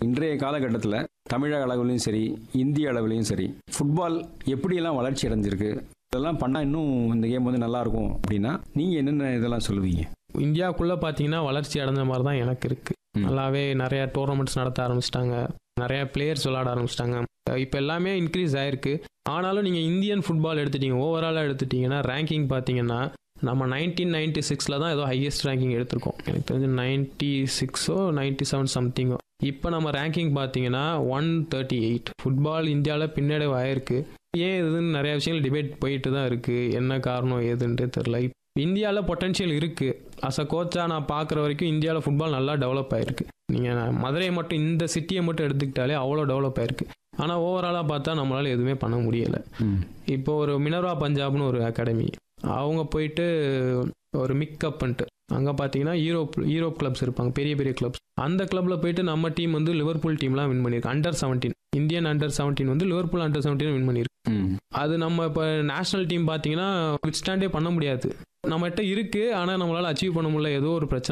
இன்றைய காலகட்டத்தில் தமிழக அளவுலையும் சரி இந்திய அளவுலையும் சரி ஃபுட்பால் எப்படியெல்லாம் வளர்ச்சி அடைஞ்சிருக்கு இதெல்லாம் பண்ணால் இன்னும் இந்த கேம் வந்து நல்லா இருக்கும் அப்படின்னா நீங்கள் என்னென்ன இதெல்லாம் சொல்லுவீங்க இந்தியாவுக்குள்ளே பார்த்தீங்கன்னா வளர்ச்சி அடைஞ்ச மாதிரி தான் எனக்கு இருக்குது ம். நல்லாவே நிறைய டோர்னமெண்ட்ஸ் நடத்த ஆரம்பிச்சிட்டாங்க நிறைய பிளேயர்ஸ் விளாட ஆரம்பிச்சிட்டாங்க இப்போ எல்லாமே இன்க்ரீஸ் ஆயிருக்கு ஆனாலும் நீங்கள் இந்தியன் ஃபுட்பால் எடுத்துட்டீங்க ஓவராலாக எடுத்துட்டீங்கன்னா ரேங்கிங் பார்த்தீங்கன்னா நம்ம நைன்டீன் நைன்டி சிக்ஸில் தான் ஏதோ ஹையஸ்ட் ரேங்கிங் எடுத்திருக்கோம் எனக்கு தெரிஞ்சு நைன்ட்டி சிக்ஸோ நைன்ட்டி செவன் சம்திங்கோ இப்போ நம்ம ரேங்கிங் பார்த்தீங்கன்னா ஒன் தேர்ட்டி எயிட் ஃபுட்பால் இந்தியாவில் பின்னடைவு ஆயிருக்கு ஏன் இதுன்னு நிறைய விஷயங்கள் டிபேட் போயிட்டு தான் இருக்குது என்ன காரணம் ஏதுன்ட்டு தெரில இந்தியாவில் பொட்டன்ஷியல் இருக்குது அஸ் அ கோச்சாக நான் பார்க்குற வரைக்கும் இந்தியாவில் ஃபுட்பால் நல்லா டெவலப் ஆயிருக்கு நீங்கள் மதுரையை மட்டும் இந்த சிட்டியை மட்டும் எடுத்துக்கிட்டாலே அவ்வளோ டெவலப் ஆயிருக்கு ஆனால் ஓவராலாக பார்த்தா நம்மளால் எதுவுமே பண்ண முடியலை இப்போ ஒரு மினர்வா பஞ்சாப்னு ஒரு அகாடமி அவங்க போயிட்டு ஒரு மிக்கப்ன்ட்டு அங்கே பார்த்தீங்கன்னா யூரோப் யூரோப் கிளப்ஸ் இருப்பாங்க பெரிய பெரிய கிளப்ஸ் அந்த கிளப்ல போயிட்டு நம்ம டீம் வந்து லிவர்பூல் டீம்லாம் வின் பண்ணியிருக்கு under seventeen Indian under seventeen வந்து லிவர்பூல் அண்டர் செவன்டீன் வின் பண்ணியிருக்கு அது நம்ம இப்போ நேஷனல் டீம் பார்த்தீங்கன்னா வித் ஸ்டாண்டே பண்ண முடியாது நம்மகிட்ட இருக்கு ஆனால் நம்மளால அச்சீவ் பண்ண முடியல ஏதோ ஒரு பிரச்சனை